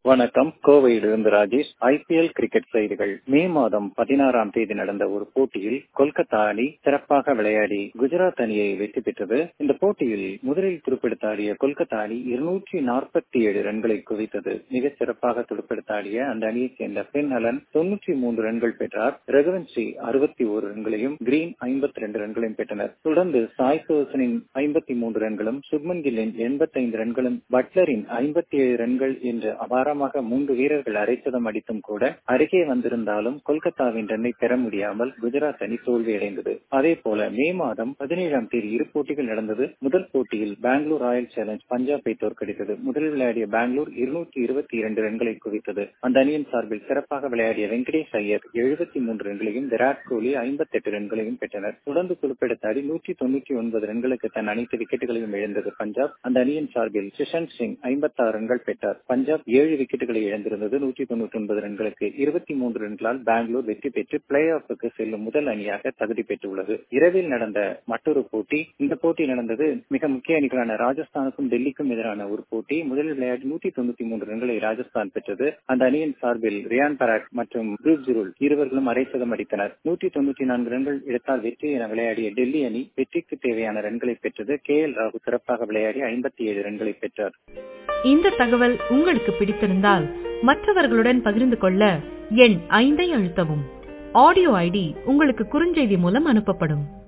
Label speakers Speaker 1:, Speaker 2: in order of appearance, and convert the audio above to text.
Speaker 1: வணக்கம் கோவையிலிருந்து Rajesh IPL cricket செய்திகள் மே மாதம் பதினாறாம் தேதி நடந்த ஒரு போட்டியில் கொல்கத்தா அணி சிறப்பாக விளையாடி குஜராத் அணியை வெற்றி பெற்றது இந்த போட்டியில் முதலில் துடுப்பெடுத்த ஆடிய கொல்கத்தா அணி இருநூற்றி நாற்பத்தி ஏழு ரன்களை குவித்தது மிக சிறப்பாக துடுப்பெடுத்த ஆடிய அந்த அணியைச் சேர்ந்த பென் ஹலன் தொன்னூற்றி மூன்று ரன்கள் பெற்றார் ரகுவன் ஸ்ரீ அறுபத்தி ஒரு ரன்களையும் கிரீன் ஐம்பத்தி ரெண்டு ரன்களையும் பெற்றனர் தொடர்ந்து சாய் சோசனின் ஐம்பத்தி மூன்று ரன்களும் சுப்மன் கில்லின் எண்பத்தைந்து ரன்களும் பட்லரின் ஐம்பத்தி ஏழு ரன்கள் என்று அபாரமாக மூன்று வீரர்கள் அரைச்சதம் அடித்தும் கூட அருகே வந்திருந்தாலும் கொல்கத்தாவின் ரன்னை பெற முடியாமல் குஜராத் அணி தோல்வியடைந்தது அதே போல மே மாதம் பதினேழாம் தேதி இரு போட்டிகள் நடந்தது முதல் போட்டியில் பெங்களூர் ராயல் சேலஞ்ச் பஞ்சாபை தோற்கடித்தது முதலில் விளையாடிய பெங்களூர் இருநூற்றி இருபத்தி இரண்டு ரன்களை குவித்தது அந்த அணியின் சார்பில் சிறப்பாக விளையாடிய வெங்கடேஷ் ஐயர் எழுபத்தி மூன்று ரன்களையும் விராட் கோலி ஐம்பத்தி எட்டு ரன்களையும் பெற்றனர் தொடர்ந்து குறிப்பிடத்த அணி நூற்றி தொன்னூற்றி ஒன்பது ரன்களுக்கு தன் அனைத்து விக்கெட்டுகளையும் இழந்தது பஞ்சாப் அந்த அணியின் சார்பில் சுஷாந்த் சிங் ஐம்பத்தி ஆறு ரன்கள் பெற்றார் பஞ்சாப் ஏழு விக்கெட்டுகளை இழந்திருந்தது நூற்றி தொன்னூற்றி ஒன்பது ரன்களுக்கு இருபத்தி மூன்று ரன்களால் பெங்களூர் வெற்றி பெற்று பிளே ஆஃபுக்கு செல்லும் முதல் அணியாக தகுதி பெற்றுள்ளது இரவில் நடந்த மற்றொரு போட்டி இந்த போட்டி நடந்தது மிக முக்கிய அணிகளான ராஜஸ்தானுக்கும் டெல்லிக்கும் எதிரான ஒரு போட்டி முதலில் விளையாடி நூற்றி தொண்ணூத்தி மூன்று ரன்களை ராஜஸ்தான் பெற்றது அந்த அணியின் சார்பில் ரியான் பராக் மற்றும் ரூப் ஜுருல் இருவர்களும் அரைசதம் அடித்தனர் நூற்றி தொண்ணூத்தி நான்கு ரன்கள் எடுத்தால் வெற்றி என விளையாடிய டெல்லி அணி வெற்றிக்கு தேவையான ரன்களை பெற்றது கே எல் ராகுல் சிறப்பாக விளையாடி ஐம்பத்தி ஏழு ரன்களை பெற்றார்
Speaker 2: இந்த தகவல் உங்களுக்கு பிடித்திருந்தால் மற்றவர்களுடன் பகிர்ந்து கொள்ள எண் ஐந்தை அழுத்தவும் ஆடியோ ஐடி உங்களுக்கு குறுஞ்செய்தி மூலம் அனுப்பப்படும்